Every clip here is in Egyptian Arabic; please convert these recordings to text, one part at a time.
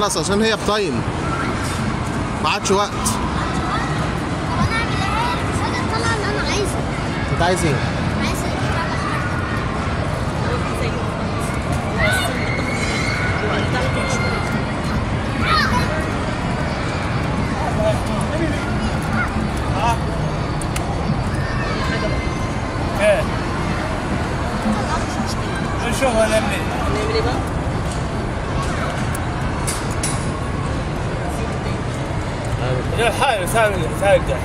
خلاص عشان هي بتايم ما عادش وقت طب انا اعمل ايه؟ مش قادر اطلع اللي انا عايزه انت عايز ايه؟ عايز البتاع ايه نشوف هنعمل ايه نعمل ايه بقى؟ يا حال ثاني ثاني ده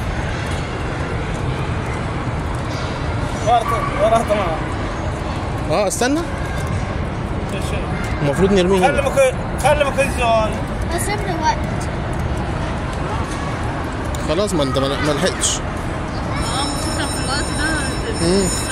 ورطة ورطة ما اه استنى شو شو المفروض نرميه خلي هنا مك خلي مكنزون بس ابن وقت خلاص ما انت ما ما لحقتش اه المفروض كان في الوقت ده مم.